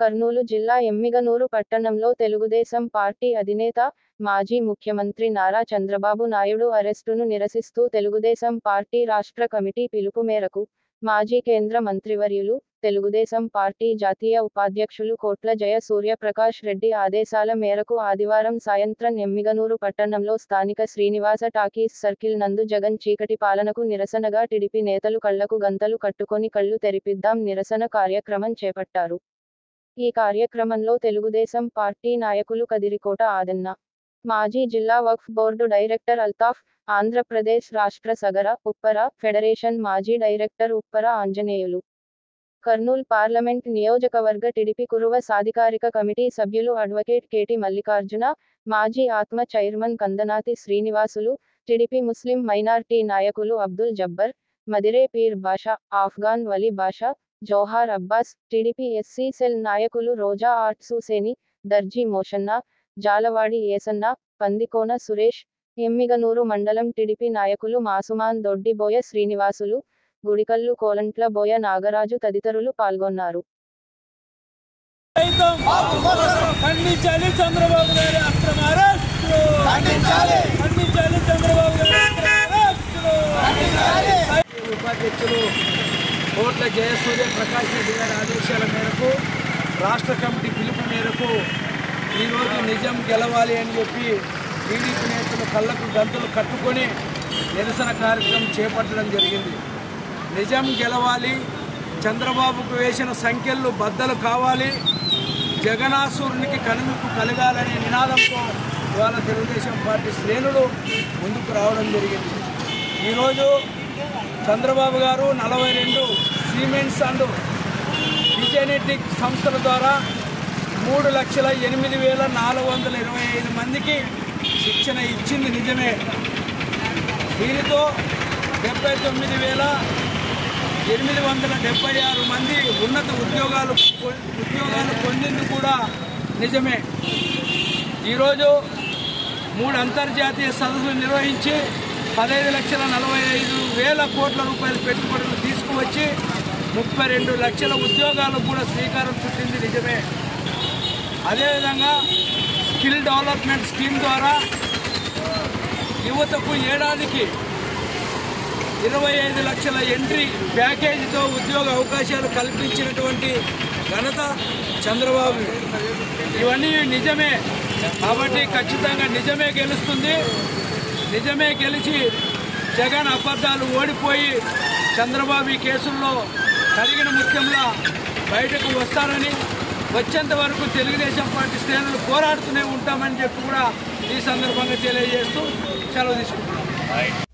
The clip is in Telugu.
కర్నూలు జిల్లా ఎమ్మిగనూరు పట్టణంలో తెలుగుదేశం పార్టీ అధినేత మాజీ ముఖ్యమంత్రి నారా చంద్రబాబు నాయుడు అరెస్టును నిరసిస్తూ తెలుగుదేశం పార్టీ రాష్ట్ర కమిటీ పిలుపు మేరకు మాజీ కేంద్ర మంత్రివర్యులు తెలుగుదేశం పార్టీ జాతీయ ఉపాధ్యక్షులు కోట్ల జయ సూర్యప్రకాష్ రెడ్డి ఆదేశాల మేరకు ఆదివారం సాయంత్రం ఎమ్మిగనూరు పట్టణంలో స్థానిక శ్రీనివాస టాకీస్ సర్కిల్ నందు జగన్ చీకటి పాలనకు నిరసనగా టిడిపి నేతలు కళ్లకు గంతలు కట్టుకొని కళ్ళు తెరిపిద్దాం నిరసన కార్యక్రమం చేపట్టారు ఈ కార్యక్రమంలో తెలుగుదేశం పార్టీ నాయకులు కదిరికోట ఆదన్న మాజీ జిల్లా వక్ఫ్ బోర్డు డైరెక్టర్ అల్తాఫ్ ఆంధ్రప్రదేశ్ రాష్ట్ర సగర ఉప్పర ఫెడరేషన్ మాజీ డైరెక్టర్ ఉప్పర ఆంజనేయులు కర్నూల్ పార్లమెంట్ నియోజకవర్గ టిడిపి కురువ సాధికారిక కమిటీ సభ్యులు అడ్వకేట్ కేటి మల్లికార్జున మాజీ ATMA chairman Kandanathi Srinivasulu TDP Muslim minority నాయకులు Abdul Jabbar Madire Peer Basha Afghan Vali Basha Johar Abbas TDP SC cell నాయకులు రోజా ఆర్ట్ సూసేని దర్జీ మోషన్న జాలవాడి ఏసన్న పందికోన సురేష్ ఎమ్మిగనూరు మండలం టిడిపి నాయకులు మాసుమాన్ దొడ్డిబోయ శ్రీనివాసులు గుడికల్లు కోలంట్ల బోయ నాగరాజు తదితరులు పాల్గొన్నారు సైతం ఖండించాలి చంద్రబాబు గారి అక్రమ అరెస్టులు ఖండించాలి ఖండించాలి చంద్రబాబు గారి అక్రమ అరెస్టులు ఉపాధ్యక్షులు కోట్ల జయసూర్య ప్రకాష్ రెడ్డి గారి ఆదేశాల మేరకు రాష్ట్ర కమిటీ పిలుపు మేరకు ఈరోజు నిజం గెలవాలి అని చెప్పి టీడీపీ నేతలు కళ్ళకు గంతులు కట్టుకొని నిరసన కార్యక్రమం చేపట్టడం జరిగింది నిజం గెలవాలి చంద్రబాబుకు వేసిన సంఖ్యలు బద్దలు కావాలి జగనాసురునికి కనువిప్పు కలగాలనే నినాదంతో ఇవాళ తెలుగుదేశం పార్టీ శ్రేణులు ముందుకు రావడం జరిగింది ఈరోజు చంద్రబాబు గారు నలభై రెండు సిమెంట్స్ అండ్ డిజెనెటిక్ సంస్థల ద్వారా మూడు లక్షల ఎనిమిది వేల నాలుగు వందల ఇరవై ఐదు మందికి శిక్షణ ఇచ్చింది నిజమే దీనితో డెబ్బై తొమ్మిది వేల ఎనిమిది వందల డెబ్బై ఆరు మంది ఉన్నత ఉద్యోగాలు పొ- ఉద్యోగాలు పొందింది కూడా నిజమే ఈరోజు మూడు అంతర్జాతీయ సదస్సులు నిర్వహించి పదహైదు లక్షల నలభై ఐదు వేల కోట్ల రూపాయల పెట్టుబడులు తీసుకువచ్చి ముప్పై రెండు లక్షల ఉద్యోగాలకు కూడా శ్రీకారం చుట్టింది నిజమే అదేవిధంగా స్కిల్ డెవలప్మెంట్ స్కీమ్ ద్వారా యువతకు ఏడాదికి ఇరవై ఐదు లక్షల ఎంట్రీ ప్యాకేజీతో ఉద్యోగ అవకాశాలు కల్పించినటువంటి ఘనత చంద్రబాబు ఇవన్నీ నిజమే కాబట్టి ఖచ్చితంగా నిజమే గెలుస్తుంది నిజమే గెలిచి జగన్ అబద్ధాలు ఓడిపోయి చంద్రబాబు ఈ కేసుల్లో కడిగిన ముఖ్యంగా బయటకు వస్తారని వచ్చేంత వరకు తెలుగుదేశం పార్టీ శ్రేణులు పోరాడుతూనే ఉంటామని చెప్పి కూడా ఈ సందర్భంగా తెలియజేస్తూ సెలవు తీసుకుంటున్నాం